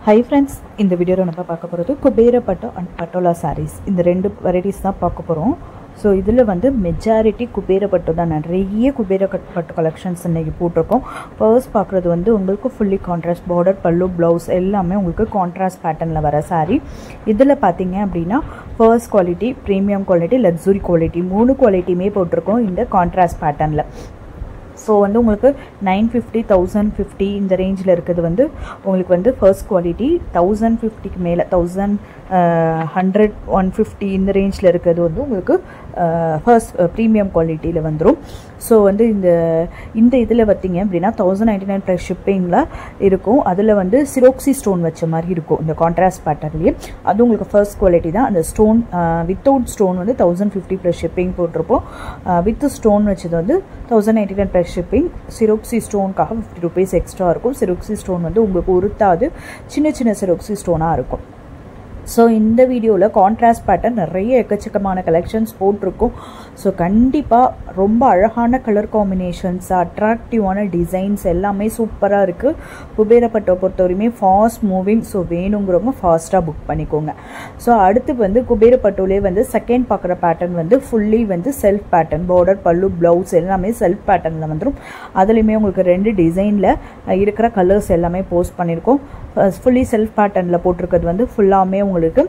hi friends இந்த வீடியோவில் நம்ம பார்க்க போகிறது குபேர பட்டோ அண்ட் பட்டோலா சாரீஸ் இந்த ரெண்டு வெரைட்டிஸ் தான் பார்க்க போகிறோம் ஸோ இதில் வந்து மெஜாரிட்டி குபேர பட்டு தான் நிறைய குபேர கட் பட்டு கலெக்ஷன்ஸ் இன்றைக்கி போட்டிருக்கோம் ஃபர்ஸ்ட் பார்க்குறது வந்து உங்களுக்கு ஃபுல்லி கான்ட்ராஸ்ட் பார்டர் பல்லு ப்ளவுஸ் எல்லாமே உங்களுக்கு கான்ட்ராஸ்ட் பேட்டர்னில் வர சாரீ இதில் பார்த்தீங்க அப்படின்னா first quality premium quality luxury quality மூணு குவாலிட்டியுமே போட்டிருக்கோம் இந்த கான்ட்ராஸ்ட் பேட்டர்னில் ஸோ வந்து உங்களுக்கு நைன் ஃபிஃப்டி தௌசண்ட் ஃபிஃப்டி இந்த ரேஞ்சில் இருக்கிறது வந்து உங்களுக்கு வந்து ஃபர்ஸ்ட் குவாலிட்டி தௌசண்ட் ஃபிஃப்டிக்கு மேலே தௌசண்ட் ஹண்ட்ரட் ஒன் ஃபிஃப்டி இந்த ரேஞ்சில் இருக்கிறது வந்து உங்களுக்கு ஃபர்ஸ்ட் ப்ரீமியம் குவாலிட்டியில் வந்துடும் ஸோ வந்து இந்த இந்த இதில் பார்த்தீங்க அப்படின்னா தௌசண்ட் நைன்டி நைன் ப்ளஸ் ஷிப்பிங்கில் இருக்கும் அதில் வந்து சிரோக்சி ஸ்டோன் வச்ச மாதிரி இருக்கும் இந்த கான்ட்ராஸ்ட் பேட்டர்லேயே அது உங்களுக்கு ஃபர்ஸ்ட் குவாலிட்டி தான் அந்த ஸ்டோன் வித்தவுட் ஸ்டோன் வந்து தௌசண்ட் ஃபிஃப்டி ப்ளஸ் ஷிப்பிங் போட்டிருப்போம் வித் ஸ்டோன் வச்சது வந்து thousand ninety nine plus shipping Swarovski ஸ்டோனுக்காக ஃபிஃப்டி ருபீஸ் எக்ஸ்ட்ரா இருக்கும் சிரோக்சி ஸ்டோன் வந்து உங்களுக்கு உருத்தாது சின்ன சின்ன சிரோக்சி ஸ்டோனாக இருக்கும் ஸோ இந்த வீடியோவில் கான்ட்ராஸ்ட் பேட்டர்ன் நிறைய எக்கச்சக்கமான கலெக்ஷன்ஸ் போட்டிருக்கும் ஸோ கண்டிப்பாக ரொம்ப அழகான கலர் காம்பினேஷன்ஸ் அட்ராக்டிவான டிசைன்ஸ் எல்லாமே சூப்பராக இருக்குது குபேரப்பட்டை பொறுத்தவரையுமே ஃபாஸ்ட் மூவிங் ஸோ வேணுங்கிறவங்க ஃபாஸ்ட்டாக புக் பண்ணிக்கோங்க ஸோ அடுத்து வந்து குபேரப்பட்டோலே வந்து செகண்ட் பார்க்குற பேட்டர்ன் வந்து ஃபுல்லி வந்து செல்ஃப் பேட்டர்ன் பார்டர் பல்லு ப்ளவுஸ் எல்லாமே செல்ஃப் பேட்டர்னில் வந்துடும் அதுலேயுமே உங்களுக்கு ரெண்டு டிசைனில் இருக்கிற கலர்ஸ் எல்லாமே போஸ்ட் பண்ணியிருக்கோம் ஃபுல்லி செல்ஃப் பேட்டர்னில் போட்டிருக்கிறது வந்து ஃபுல்லாமே உங்களுக்கு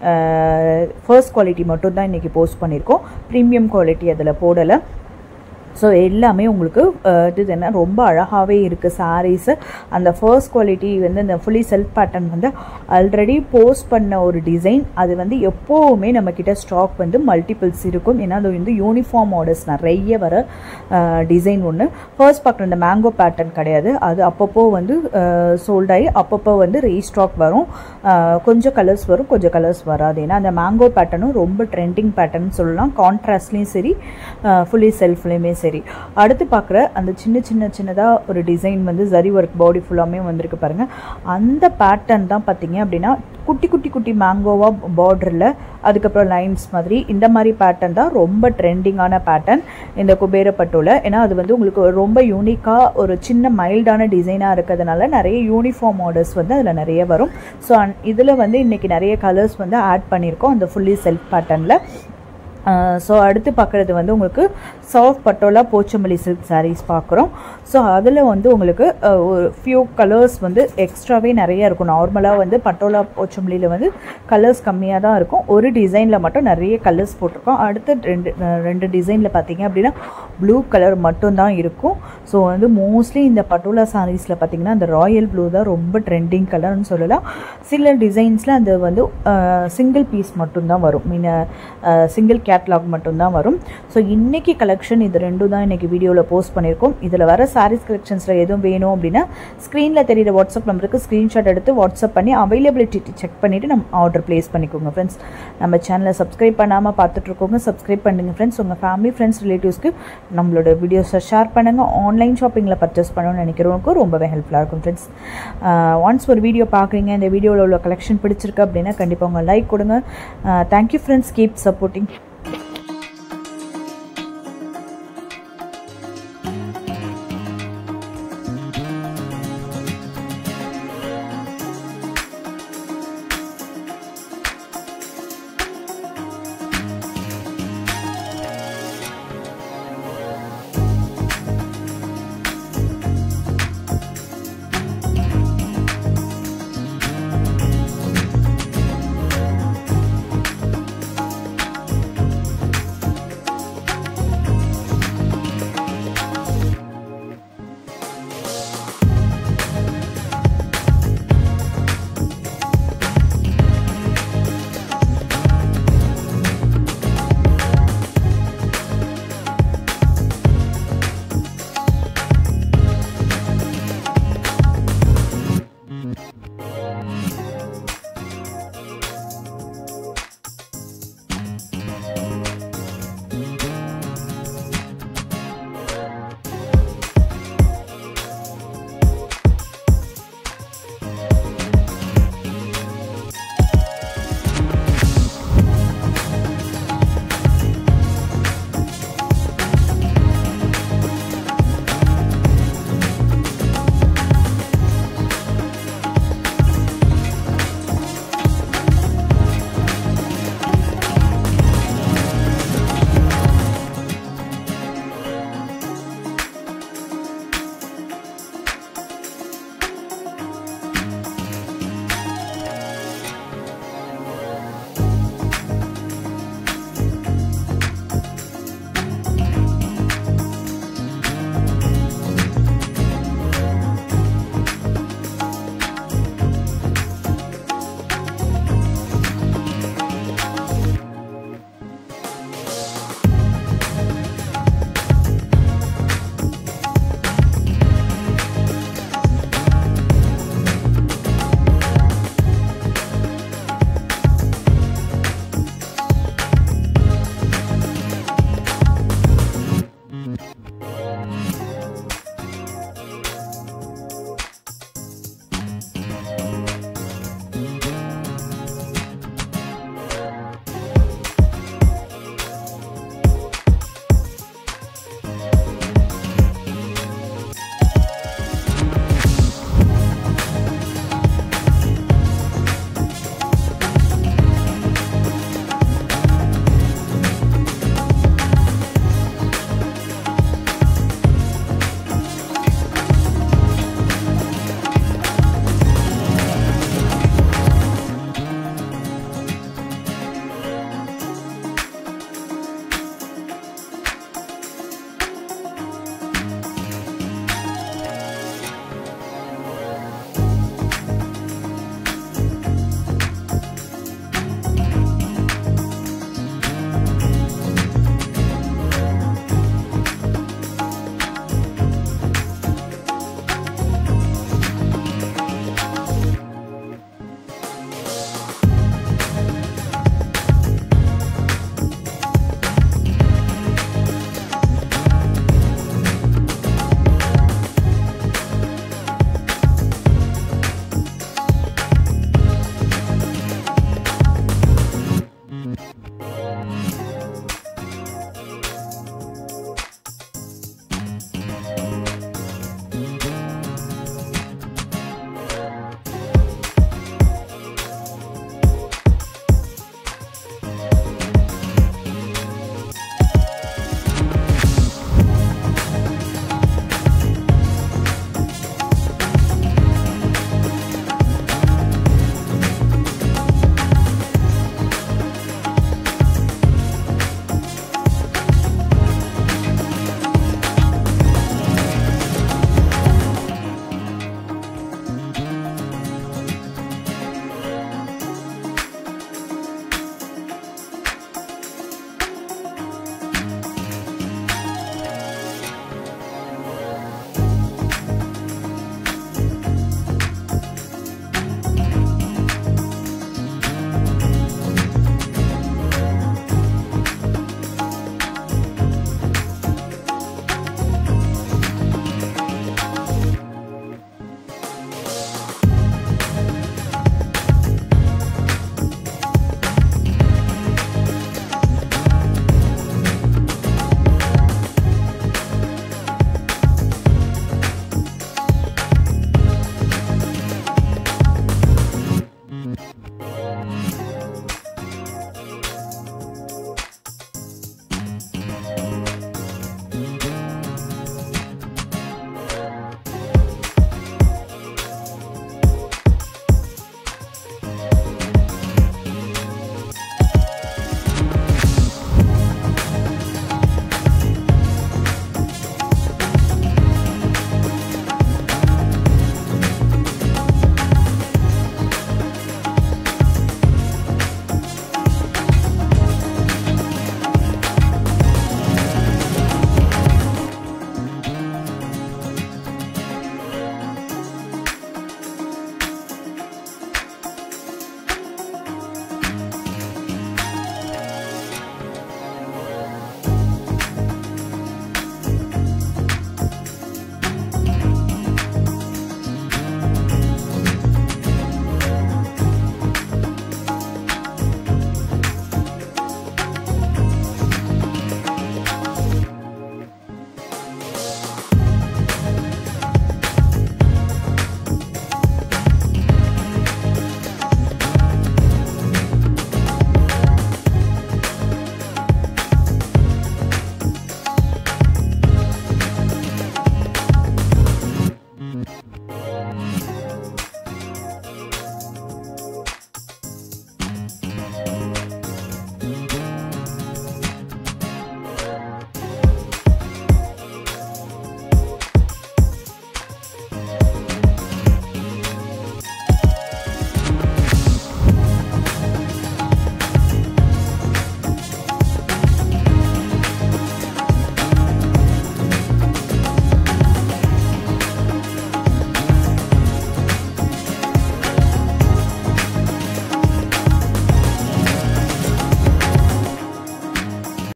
ஃபர்ஸ்ட் குவாலிட்டி மட்டும் தான் இன்றைக்கி போஸ்ட் பண்ணியிருக்கோம் ப்ரீமியம் குவாலிட்டி அதில் போடலை ஸோ எல்லாமே உங்களுக்கு இது என்ன ரொம்ப அழகாகவே இருக்குது சாரீஸு அந்த ஃபர்ஸ்ட் குவாலிட்டி வந்து இந்த ஃபுல்லி செல்ஃப் பேட்டர்ன் வந்து ஆல்ரெடி போஸ்ட் பண்ண ஒரு டிசைன் அது வந்து எப்போவுமே நம்மக்கிட்ட ஸ்டாக் வந்து மல்டிபிள்ஸ் இருக்கும் ஏன்னா அது வந்து யூனிஃபார்ம் ஆர்டர்ஸ் நிறைய வர டிசைன் ஒன்று ஃபர்ஸ்ட் பார்க்குற இந்த மேங்கோ பேட்டர்ன் கிடையாது அது அப்பப்போ வந்து சோல்ட் ஆகி அப்பப்போ வந்து ரீஸ்டாக் வரும் கொஞ்சம் கலர்ஸ் வரும் கொஞ்சம் கலர்ஸ் வராது ஏன்னா அந்த மேங்கோ பேட்டர்னும் ரொம்ப ட்ரெண்டிங் பேட்டர்ன் சொல்லலாம் கான்ட்ராஸ்ட்லேயும் சரி ஃபுல்லி செல்ஃப்லேயுமே சரி சரி அடுத்து பார்க்குற அந்த சின்ன சின்ன சின்னதாக ஒரு டிசைன் வந்து ஜரி ஒர்க் பாடி ஃபுல்லாமே வந்திருக்கு பாருங்கள் அந்த பேட்டர்ன் தான் பார்த்தீங்க அப்படின்னா குட்டி குட்டி குட்டி மேங்கோவாக பார்டரில் அதுக்கப்புறம் லைன்ஸ் மாதிரி இந்த மாதிரி பேட்டர்ன் தான் ரொம்ப ட்ரெண்டிங்கான பேட்டர்ன் இந்த குபேரப்பட்டோவில் ஏன்னா அது வந்து உங்களுக்கு ரொம்ப யூனிக்காக ஒரு சின்ன மைல்டான டிசைனாக இருக்கிறதுனால நிறைய யூனிஃபார்ம் ஆர்டர்ஸ் வந்து அதில் நிறைய வரும் ஸோ இதில் வந்து இன்றைக்கி நிறைய கலர்ஸ் வந்து ஆட் பண்ணியிருக்கோம் அந்த ஃபுல்லி செல்ஃப் பேட்டர்னில் ஸோ அடுத்து பார்க்குறது வந்து உங்களுக்கு soft patola Pochampally silk sarees பார்க்குறோம் ஸோ அதில் வந்து உங்களுக்கு ஒரு ஃபியூ கலர்ஸ் வந்து எக்ஸ்ட்ராவே நிறைய இருக்கும் நார்மலாக வந்து பட்டோலா போச்சம்பள்ளியில் வந்து கலர்ஸ் கம்மியாக தான் இருக்கும் ஒரு டிசைனில் மட்டும் நிறைய கலர்ஸ் போட்டிருக்கோம் அடுத்த ரெண்டு ரெண்டு டிசைனில் பார்த்தீங்க அப்படின்னா ப்ளூ கலர் மட்டும்தான் இருக்கும் ஸோ வந்து மோஸ்ட்லி இந்த பட்டோலா சாரீஸில் பார்த்தீங்கன்னா அந்த ராயல் ப்ளூ தான் ரொம்ப ட்ரெண்டிங் கலர்னு சொல்லலாம் சில டிசைன்ஸில் அந்த வந்து சிங்கிள் பீஸ் மட்டும்தான் வரும் மீன் சிங்கிள் கேட்லாக் மட்டும்தான் வரும் ஸோ இன்றைக்கி கலெக்ஷன் இது ரெண்டும் தான் இன்றைக்கி வீடியோவில் போஸ்ட் பண்ணியிருக்கோம் இதில் வர சாரீஸ் கலெக்ஷன்ஸில் எதுவும் வேணும் அப்படின்னா ஸ்க்ரீனில் தெரியிற வாட்ஸ்அப் நம்பருக்கு ஸ்க்ரீன்ஷாட் எடுத்து வாட்ஸ்அப் பண்ணி அவைலபிலிட்டி செக் பண்ணிவிட்டு நம்ம ஆர்டர் ப்ளேஸ் பண்ணிக்கோங்க ஃப்ரெண்ட்ஸ் நம்ம சேனலை சப்ஸ்கிரைப் பண்ணாமல் பார்த்துட்ருக்கோங்க சப்ஸ்கிரைப் பண்ணுங்கள் ஃப்ரெண்ட்ஸ் உங்கள் ஃபேமிலி ஃப்ரெண்ட்ஸ் ரிலேட்டிவ்ஸ்க்கு நம்மளோட வீடியோஸை ஷேர் பண்ணுங்கள் ஆன்லைன் ஷாப்பிங்கில் பர்ச்சேஸ் பண்ணணும்னு நினைக்கிறவங்களுக்கும் ரொம்பவே ஹெல்ப்ஃபுல்லாக இருக்கும் ஃப்ரெண்ட்ஸ் ஒன்ஸ் ஒரு வீடியோ பார்க்குறீங்க இந்த வீடியோவில் உள்ள கலெக்ஷன் பிடிச்சிருக்கு அப்படின்னா கண்டிப்பாக உங்கள் லைக் கொடுங்க தேங்க்யூ ஃப்ரெண்ட்ஸ் கீப் சப்போர்ட்டிங்